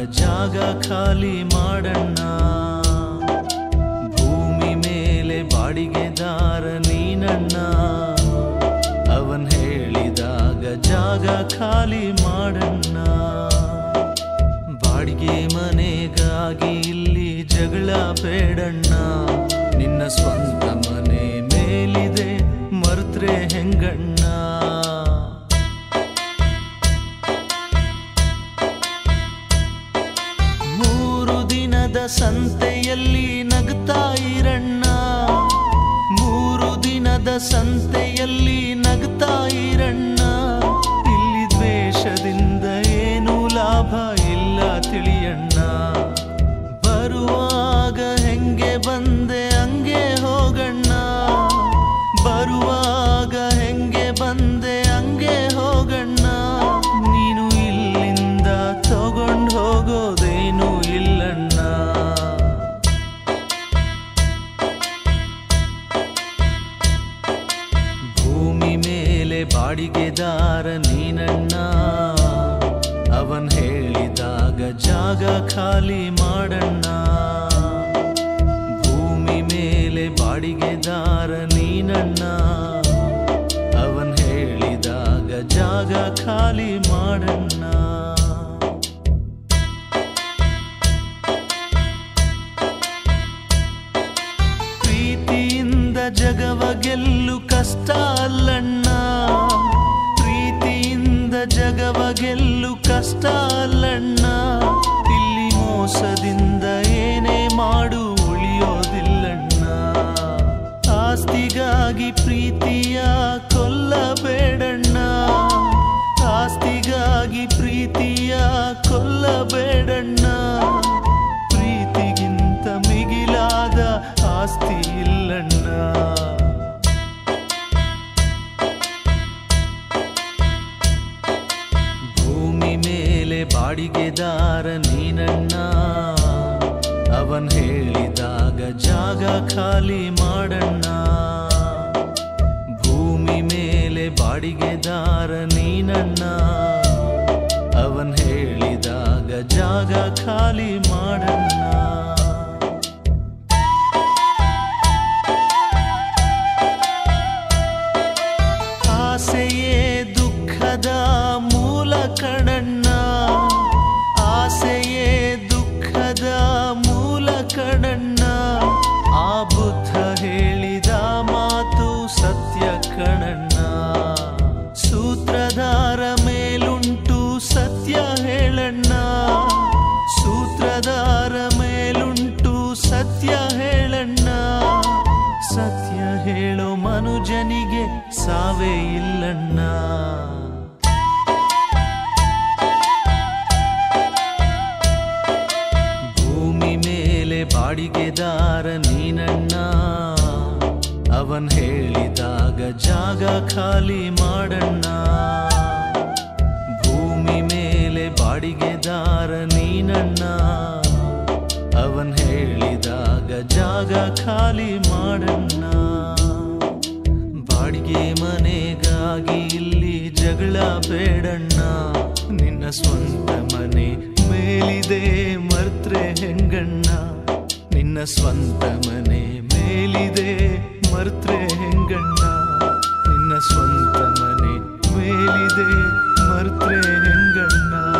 ಜಾಗ ಖಾಲಿ ಮಾಡಣ್ಣ ಭೂಮಿ ಮೇಲೆ ಬಾಡಿಗೆದಾರ ನೀನಣ್ಣ ಅವನ್ ಹೇಳಿದಾಗ ಜಾಗ ಖಾಲಿ ಮಾಡಣ್ಣ ಬಾಡಿಗೆ ಮನೆಗಾಗಿ ಇಲ್ಲಿ ಜಗಳ ಬೇಡಣ್ಣ ನಿನ್ನ ಸ್ವಂತ ಮನೆ ಮೇಲಿದೆ ಮರ್ತ್ರೆ ಹೆಂಗಣ್ಣ ಮೂರು ದಿನದ ಸಂತೆಯಲ್ಲಿ ನಗ್ತಾ ಇರಣ್ಣ ಮೂರು ದಿನದ ಸಂತೆಯಲ್ಲಿ ನಗ್ತಾ ಇರಣ್ಣ ಇಲ್ಲಿ ದ್ವೇಷದಿಂದ ಏನು ಲಾಭ ಇಲ್ಲ ತಿಳಿಯಣ್ಣ ಬರುವಾಗ ಹೆಂಗೆ ಬಂದೆ ಹಂಗೆ ಹೋಗಣ್ಣ ಬರುವಾಗ ಹೆಂಗೆ ಬಂದೆ ಹಂಗೆ ಹೋಗಣ್ಣ ನೀನು ಇಲ್ಲಿಂದ ತಗೊಂಡು ಹೋಗೋದೇನು ಇಲ್ಲಣ್ಣ ಭೂಮಿ ಮೇಲೆ ಬಾಡಿಗೆದಾರ ನೀನಣ್ಣ ಅವನ್ ಹೇಳಿದಾಗ ಜಾಗ ಖಾಲಿ ಮಾಡಣ್ಣ ಭೂಮಿ ಮೇಲೆ ಬಾಡಿಗೆದಾರ ನೀನಣ್ಣ ಅವನ್ ಹೇಳಿದಾಗ ಜಾಗ ಖಾಲಿ ಮಾಡಣ್ಣ ಪ್ರೀತಿಯಿಂದ ಜಗವ ಗೆಲ್ಲು ಕಷ್ಟ ಅಲ್ಲಣ್ಣ ಪ್ರೀತಿಯಿಂದ ಜಗವ ಗೆಲ್ಲು ಕಷ್ಟ ಅಲ್ಲಣ್ಣ ಇಲ್ಲಿ ಮೋಸದಿಂದ ಏನೇ ಮಾಡು ಉಳಿಯೋದಿಲ್ಲಣ್ಣ ಆಸ್ತಿಗಾಗಿ ಪ್ರೀತಿಯ ಕೊಲ್ಲಬೇಡಣ್ಣ ಆಸ್ತಿಗಾಗಿ ಪ್ರೀತಿಯ ಕೊಲ್ಲಬೇಡಣ್ಣ ಪ್ರೀತಿಗಿಂತ ಮಿಗಿಲಾದ ಆಸ್ತಿ ಇಲ್ಲಣ್ಣ ಭೂಮಿ ಮೇಲೆ ಬಾಡಿಗೆದಾರ ನೀನಣ್ಣ ಅವನ್ ಹೇಳಿದಾಗ ಜಾಗ ಖಾಲಿ ಮಾಡಣ್ಣ ಭೂಮಿ ಮೇಲೆ ಬಾಡಿಗೆದಾರ ನೀನಣ್ಣ ಅವನ್ ಹೇಳಿದಾಗ ಜಾಗ ಖಾಲಿ ಮಾಡಣ್ಣ ಆಸೆಯೇ ದುಃಖದ ಮೂಲ ಕಣಣ್ಣ ಆಸೆಯೇ ದುಃಖದ ಮೂಲ ಕಣಣ್ಣ ಆ ಬುದ್ಧ ಹೇಳಿದ ಮಾತು ಸತ್ಯ ಕಣಣ್ಣ ಸೂತ್ರಧಾರ ಮೇಲುಂಟು ಸತ್ಯ ಹೇಳಣ್ಣ ಸೂತ್ರಧಾರ ಮೇಲುಂಟು ಸತ್ಯ ಹೇಳಣ್ಣ ಸತ್ಯ ಹೇಳೋ ಮನುಜನಿಗೆ ಸಾವೇ ಇಲ್ಲಣ್ಣ ಭೂಮಿ ಮೇಲೆ ಬಾಡಿಗೆದಾರ ನೀನಣ್ಣ ಅವನ್ ಹೇಳಿದಾಗ ಜಾಗ ಖಾಲಿ ಮಾಡಣ್ಣ ಭೂಮಿ ಮೇಲೆ ಬಾಡಿಗೆದಾರ ನೀನಣ್ಣ ಅವನ್ ಹೇಳಿದಾಗ ಜಾಗ ಖಾಲಿ ಮಾಡಣ್ಣ ಬಾಡಿಗೆ ಮನೆಗಾಗಿ ಇಲ್ಲಿ ಜಗಳ ಬೇಡಣ್ಣ ನಿನ್ನ ಸ್ವಂತ ಮನೆ ಮೇಲಿದೆ ಮರ್ತ್ರೆ ಹೆಂಗಣ್ಣ ನಿನ್ನ ಸ್ವಂತ ಮನೆ ಮೇಲಿದೆ ಮರ್ತ್ರೆ ಹೆಂಗಣ್ಣ ನಿನ್ನ ಸ್ವಂತ ಮನೆ ಮೇಲಿದೆ ಮರ್ತ್ರೆ ಹೆಂಗಣ್ಣ